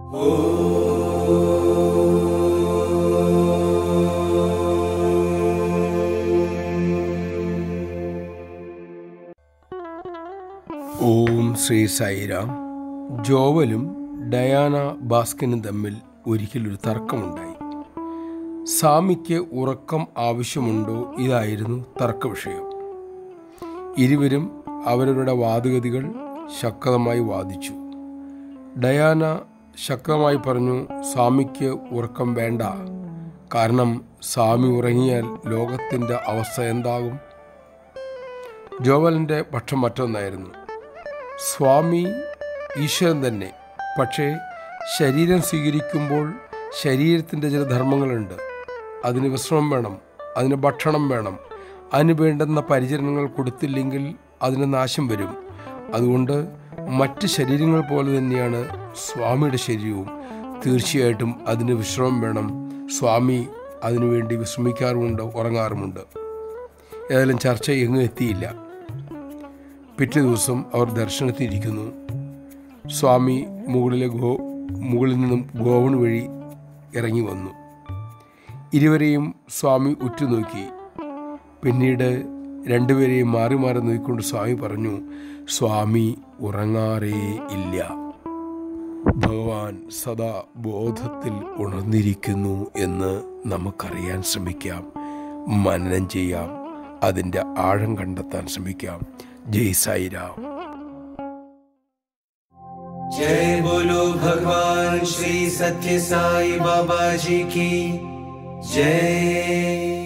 ഓം ശ്രീ സായിരാം ജോവലും ഡയാന ബാസ്കിനും തമ്മിൽ ഒരിക്കലൊരു തർക്കമുണ്ടായി സാമിക്ക് ഉറക്കം ആവശ്യമുണ്ടോ ഇതായിരുന്നു തർക്ക വിഷയം ഇരുവരും അവരവരുടെ വാദഗതികൾ ശക്തമായി വാദിച്ചു ഡയാന ശക്തമായി പറഞ്ഞു സ്വാമിക്ക് ഉറക്കം വേണ്ട കാരണം സ്വാമി ഉറങ്ങിയാൽ ലോകത്തിൻ്റെ അവസ്ഥ എന്താകും ജോവലിൻ്റെ പക്ഷം മറ്റൊന്നായിരുന്നു സ്വാമി ഈശ്വരൻ തന്നെ പക്ഷേ ശരീരം സ്വീകരിക്കുമ്പോൾ ശരീരത്തിൻ്റെ ചില ധർമ്മങ്ങളുണ്ട് അതിന് വിശ്രമം വേണം അതിന് ഭക്ഷണം വേണം അതിന് വേണ്ടുന്ന പരിചരണങ്ങൾ കൊടുത്തില്ലെങ്കിൽ അതിന് നാശം വരും അതുകൊണ്ട് മറ്റ് ശരീരങ്ങൾ പോലെ തന്നെയാണ് സ്വാമിയുടെ ശരീരവും തീർച്ചയായിട്ടും അതിന് വിശ്രമം വേണം സ്വാമി അതിനുവേണ്ടി വിശ്രമിക്കാറുമുണ്ട് ഉറങ്ങാറുമുണ്ട് ഏതായാലും ചർച്ച എങ്ങും എത്തിയില്ല പിറ്റേ ദിവസം അവർ ദർശനത്തിരിക്കുന്നു സ്വാമി മുകളിലെ ഗോ മുകളിൽ നിന്നും ഗോവൺ വഴി ഇറങ്ങി വന്നു ഇരുവരെയും സ്വാമി ഉറ്റുനോക്കി പിന്നീട് രണ്ടുപേരെയും മാറി മാറി നോക്കിക്കൊണ്ട് സ്വാമി പറഞ്ഞു സ്വാമി ഉറങ്ങാറേ ഇല്ല ഭഗവാൻ സദാ ബോധത്തിൽ ഉണർന്നിരിക്കുന്നു എന്ന് നമുക്കറിയാൻ ശ്രമിക്കാം മനനം ചെയ്യാം അതിൻ്റെ ആഴം കണ്ടെത്താൻ ശ്രമിക്കാം ജയ് സായിരാം जय बोलो भगवान श्री सत्य साई बाबा जी की जय